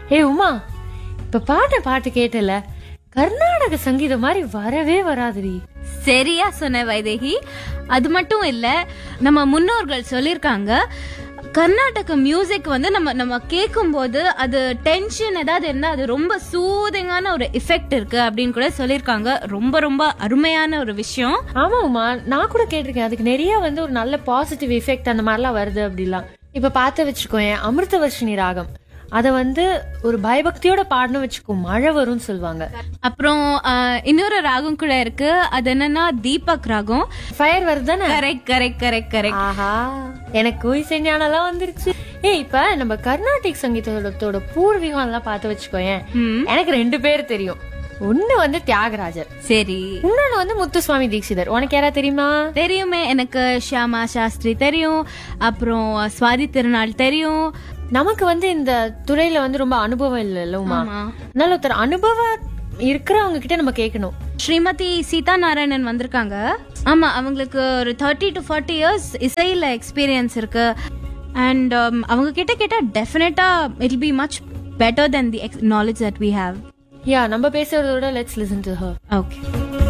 ஏ உமா இப்ப பாட்ட பாட்டு கேட்டல கர்நாடக சங்கீதம் மாதிரி வரவே வராதுடி சரியா சொன்ன வைதேகி அது மட்டும் இல்ல நம்ம முன்னோர்கள் சொல்லிருக்காங்க கர்நாடக மியூசிக் வந்து நம்ம நம்ம கேட்கும் போது அது டென்ஷன் ஏதாவது இருந்தா அது ரொம்ப சூதிங்கான ஒரு எஃபெக்ட் இருக்கு அப்படின்னு கூட சொல்லிருக்காங்க ரொம்ப ரொம்ப அருமையான ஒரு விஷயம் ஆமா உமா நான் கூட கேட்டிருக்கேன் அதுக்கு நிறைய வந்து ஒரு நல்ல பாசிட்டிவ் எஃபெக்ட் அந்த மாதிரிலாம் வருது அப்படிலாம் இப்ப பார்த்து வச்சுக்கோ என் அமிர்தவர்ஷினி ராகம் அத வந்து ஒரு பயபக்தியோட பாடணும் வச்சுக்கோ மழை வரும்னு சொல்லுவாங்க அப்புறம் ஆஹ், இன்னொரு ராகம் கூட இருக்கு அது என்னன்னா தீபக் ராகம் ஃபயர் வருதுதானே கரெக்ட் கரெக்ட் கரெக்ட் கரெக்ட் ஆஹா எனக்கு ஞானம்லாம் வந்துருச்சு ஏய் இப்ப நம்ம கர்நாடிக் சங்கீதத்தோட பூர்வீகம் எல்லாம் பார்த்து வச்சுக்கோயேன் ம். எனக்கு ரெண்டு பேர் தெரியும் ஒண்ணு வந்து தியாகராஜர் சரி இன்னொன்னு வந்து முத்துசுவாமி தீட்சிதர் உனக்கு யாரா தெரியுமா தெரியுமே எனக்கு ஷியாமா சாஸ்திரி தெரியும் அப்புறம் சுவாதி திருநாள் தெரியும் நமக்கு வந்து இந்த துறையில வந்து ரொம்ப அனுபவம் இல்ல உமா ஆமா. அதனால ஒருத்தர் அனுபவம் இருக்கிறவங்க கிட்ட நம்ம கேட்கணும் ஸ்ரீமதி சீதா நாராயணன் வந்திருக்காங்க ஆமா அவங்களுக்கு ஒரு தேர்ட்டி டு ஃபார்ட்டி இயர்ஸ் இசையில எக்ஸ்பீரியன்ஸ் இருக்கு அண்ட் அவங்க கிட்ட கேட்டா definitely it be much better then the knowledge that we have ya நம்ம பேசுறதோட let's listen to her okay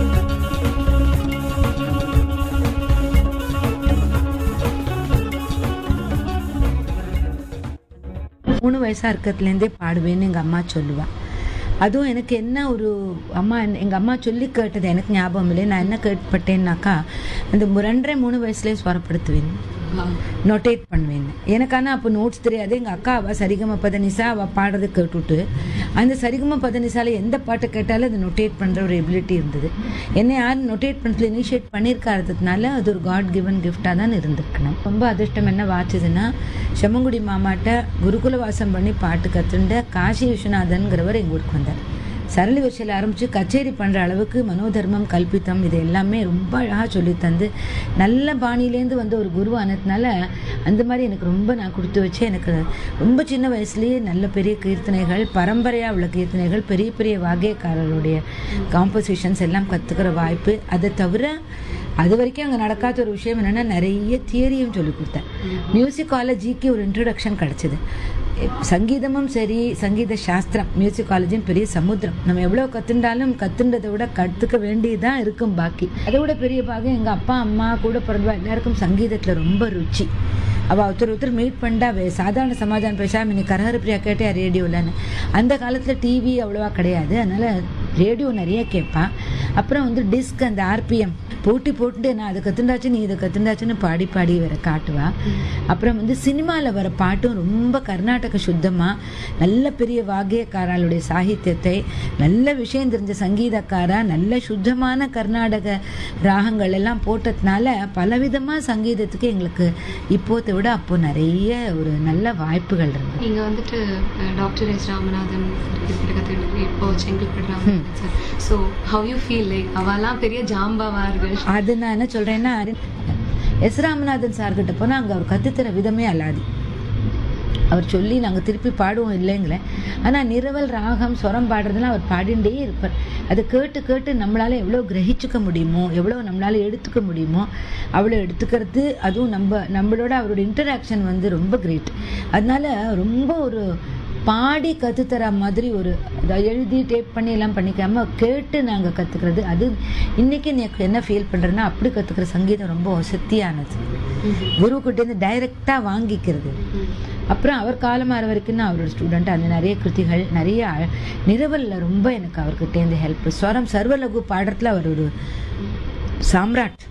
மூணு வயசாக இருக்கிறதுலேருந்தே பாடுவேன்னு எங்கள் அம்மா சொல்லுவா அதுவும் எனக்கு என்ன ஒரு அம்மா எங்கள் அம்மா சொல்லி கேட்டது எனக்கு ஞாபகம் இல்லை நான் என்ன கேட்பட்டேன்னாக்கா அந்த மு- ரெண்டரை மூணு வயசுலேயே ஸ்வரப்படுத்துவேன் நோட்டேட் பண்ணுவேன் எனக்கு ஆனால் அப்போ நோட்ஸ் தெரியாது எங்கள் அக்கா அவள் சரிகம பதனிசா அவள் பாடுறது கேட்டுட்டு அந்த சரிகம பதனிசால எந்த பாட்டை கேட்டாலும் அதை நோட்டேட் பண்ணுற ஒரு எபிலிட்டி இருந்தது என்னை யார் நோட்டேட் பண்ணுறதுல இனிஷியேட் பண்ணியிருக்காததுனால அது ஒரு காட் கிவன் கிஃப்டாக தான் இருந்திருக்கணும் ரொம்ப அதிர்ஷ்டம் என்ன வாச்சுதுன்னா செம்மங்குடி மாமாட்ட குருகுல வாசம் பண்ணி பாட்டு கற்றுண்ட காசி விஸ்வநாதன்கிறவர் எங்கள் ஊருக்கு வந்தார் சரளி வரிசையில் ஆரம்பித்து கச்சேரி பண்ணுற அளவுக்கு மனோதர்மம் கல்பித்தம் இது எல்லாமே ரொம்ப அழகாக சொல்லி தந்து நல்ல பாணியிலேருந்து வந்த ஒரு குரு ஆனதுனால அந்த மாதிரி எனக்கு ரொம்ப நான் கொடுத்து வச்சு எனக்கு ரொம்ப சின்ன வயசுலேயே நல்ல பெரிய கீர்த்தனைகள் பரம்பரையாக உள்ள கீர்த்தனைகள் பெரிய பெரிய வாகியக்காரருடைய காம்போசிஷன்ஸ் எல்லாம் கற்றுக்கிற வாய்ப்பு அதை தவிர அது வரைக்கும் அங்கே நடக்காத ஒரு விஷயம் என்னென்னா நிறைய தியரியும் சொல்லி கொடுத்தேன் மியூசிக்காலஜிக்கு ஒரு இன்ட்ரடக்ஷன் கிடச்சிது சங்கீதமும் சரி சங்கீத சாஸ்திரம் மியூசிக்காலஜியும் பெரிய சமுத்திரம் நம்ம எவ்வளோ கற்றுண்டாலும் கற்றுன்றதை விட கற்றுக்க வேண்டியதுதான் இருக்கும் பாக்கி அதை விட பெரிய பாகம் எங்கள் அப்பா அம்மா கூட பிறந்தவா எல்லாருக்கும் சங்கீதத்தில் ரொம்ப ருச்சி அவள் ஒருத்தர் ஒருத்தர் மீட் பண்ணிட்டா வே சாதாரண சமாதானம் பேசாம நீ கரஹர பிரியா கேட்டியா ரேடியோலன்னு அந்த காலத்தில் டிவி அவ்வளோவா கிடையாது அதனால் ரேடியோ நிறைய கேட்பான் அப்புறம் வந்து டிஸ்க் அந்த ஆர்பிஎம் போட்டி போட்டுட்டு நான் அதை கத்துண்டாச்சு நீ இதை கத்துண்டாச்சுன்னு பாடி பாடி வேற காட்டுவா அப்புறம் வந்து சினிமாவில் வர பாட்டும் ரொம்ப கர்நாடக சுத்தமாக நல்ல பெரிய வாகியக்காராளுடைய சாகித்யத்தை நல்ல விஷயம் தெரிஞ்ச சங்கீதக்காரா நல்ல சுத்தமான கர்நாடக ராகங்கள் எல்லாம் போட்டதுனால பலவிதமாக சங்கீதத்துக்கு எங்களுக்கு இப்போத்தை விட அப்போ நிறைய ஒரு நல்ல வாய்ப்புகள் இருந்தது நீங்க வந்துட்டு டாக்டர் எஸ் ராமநாதன் கிட்ட கத்துக்கிட்டு இப்போ Chengalpattu Ramanathan sir so how you feel like அவெல்லாம் பெரிய ஜாம்பாவார்கள் அது நான் என்ன சொல்றேன்னா எஸ் ராமநாதன் சார்கிட்ட போனால் அங்கே அவர் கற்றுத்தர விதமே அல்லாது அவர் சொல்லி நாங்கள் திருப்பி பாடுவோம் இல்லைங்களே ஆனால் நிரவல் ராகம் ஸ்வரம் பாடுறதுலாம் அவர் பாடிண்டே இருப்பார் அதை கேட்டு கேட்டு நம்மளால் எவ்வளோ கிரகிச்சுக்க முடியுமோ எவ்வளோ நம்மளால் எடுத்துக்க முடியுமோ அவ்வளோ எடுத்துக்கிறது அதுவும் நம்ம நம்மளோட அவரோட இன்டராக்ஷன் வந்து ரொம்ப கிரேட் அதனால ரொம்ப ஒரு பாடி கற்றுத்தர மாதிரி ஒரு அதை எழுதி டேப் பண்ணி எல்லாம் பண்ணிக்காம கேட்டு நாங்கள் கற்றுக்கிறது அது இன்னைக்கு எனக்கு என்ன ஃபீல் பண்ணுறேன்னா அப்படி கற்றுக்கிற சங்கீதம் ரொம்ப வசதியானது குருக்கிட்டேருந்து டைரெக்டாக வாங்கிக்கிறது அப்புறம் அவர் காலமாற வரைக்கும் நான் அவரோட ஸ்டூடெண்ட் அந்த நிறைய கிருதிகள் நிறைய அழ- நிரவல்ல ரொம்ப எனக்கு அவர்கிட்டேருந்து ஹெல்ப் ஸ்வரம் சர்வலகு பாடுறதுல அவர் ஒரு சாம்ராட்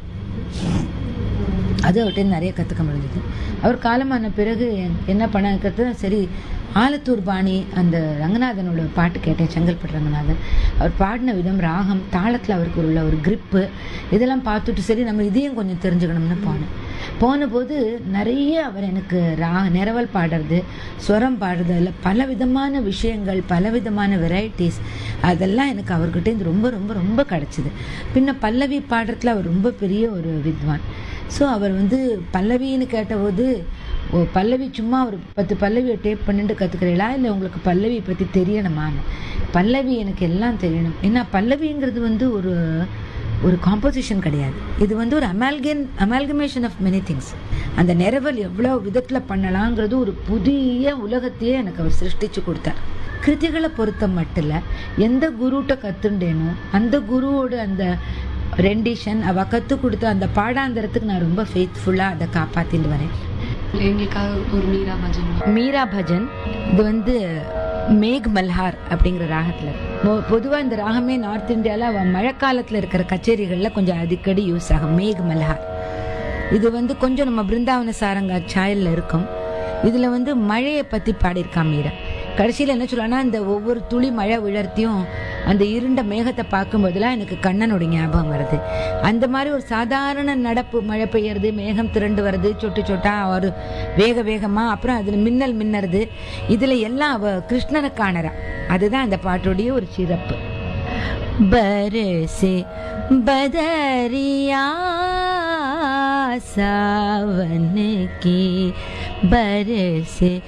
அது அவர்கிட்ட நிறைய கற்றுக்க முடிஞ்சது அவர் காலமான பிறகு என்- என்ன பண்ண சரி ஆலத்தூர் பாணி அந்த ரங்கநாதனோட பாட்டு கேட்டேன் செங்கல்பட்டு ரங்கநாதன் அவர் பாடின விதம் ராகம் தாளத்தில் அவருக்கு உள்ள ஒரு grip இதெல்லாம் பார்த்துட்டு சரி நம்ம இதையும் கொஞ்சம் தெரிஞ்சுக்கணும்னு போனேன் போன போது நிறைய அவர் எனக்கு ரா நிரவல் பாடுறது ஸ்வரம் பாடுறது அதில் பல விதமான விஷயங்கள் பல விதமான வெரைட்டிஸ் அதெல்லாம் எனக்கு அவர்கிட்ட இருந்து ரொம்ப ரொம்ப ரொம்ப கிடச்சிது பின்ன பல்லவி பாடுறதுல அவர் ரொம்ப பெரிய ஒரு வித்வான் ஸோ அவர் வந்து பல்லவின்னு கேட்டபோது ஓ பல்லவி சும்மா ஒரு பத்து பல்லவியை டேப் பண்ணிட்டு கற்றுக்கிறீங்களா இல்லை உங்களுக்கு பல்லவி பற்றி தெரியணுமான்னு பல்லவி எனக்கு எல்லாம் தெரியணும் ஏன்னா பல்லவிங்கிறது வந்து ஒரு ஒரு காம்போசிஷன் கிடையாது இது வந்து ஒரு amalgam amalgamation of many things அந்த நிரவல் எவ்வளோ விதத்தில் பண்ணலாங்கிறது ஒரு புதிய உலகத்தையே எனக்கு அவர் சிருஷ்டிச்சு கொடுத்தார் கிருதிகளை பொறுத்த மட்டும் இல்ல எந்த குருட்ட கத்துண்டேனோ அந்த குருவோட அந்த ரெண்டிஷன் அவ கத்து கொடுத்த அந்த பாடாந்தரத்துக்கு நான் ரொம்ப ஃபெய்த்ஃபுல்லா அதை காப்பாத்திட்டு வரேன் எங்களுக்காக ஒரு மீரா பஜன் மீரா பஜன் இது வந்து மேக் மல்ஹார் அப்படிங்கிற ராகத்துல மொ- பொதுவா இந்த ராகமே நார்த் இந்தியால அவ மழைக்காலத்துல இருக்கிற கச்சேரிகள்ல கொஞ்சம் அடிக்கடி யூஸ் ஆகும் மேக் மல்ஹார் இது வந்து கொஞ்சம் நம்ம பிருந்தாவன சாரங்கா சாயல்ல இருக்கும் இதுல வந்து மழையை பத்தி பாடியிருக்கான் மீரா கடைசியில என்ன சொல்றான்னா இந்த ஒவ்வொரு துளி மழை விழர்த்தியும் அந்த இருண்ட மேகத்தை பார்க்கும் போதெல்லாம் எனக்கு கண்ணனோட ஞாபகம் வருது அந்த மாதிரி ஒரு சாதாரண நடப்பு மழை பெய்யறது மேகம் திரண்டு வருது சொட்டு சொட்டா ஒரு வேக வேகமா அப்புறம் அதுல மின்னல் மின்னறது இதுல எல்லாம் அவ கிருஷ்ணனை காணறா அதுதான் அந்த பாட்டுடைய ஒரு சிறப்பு बरसे बदरिया सावन की बरसे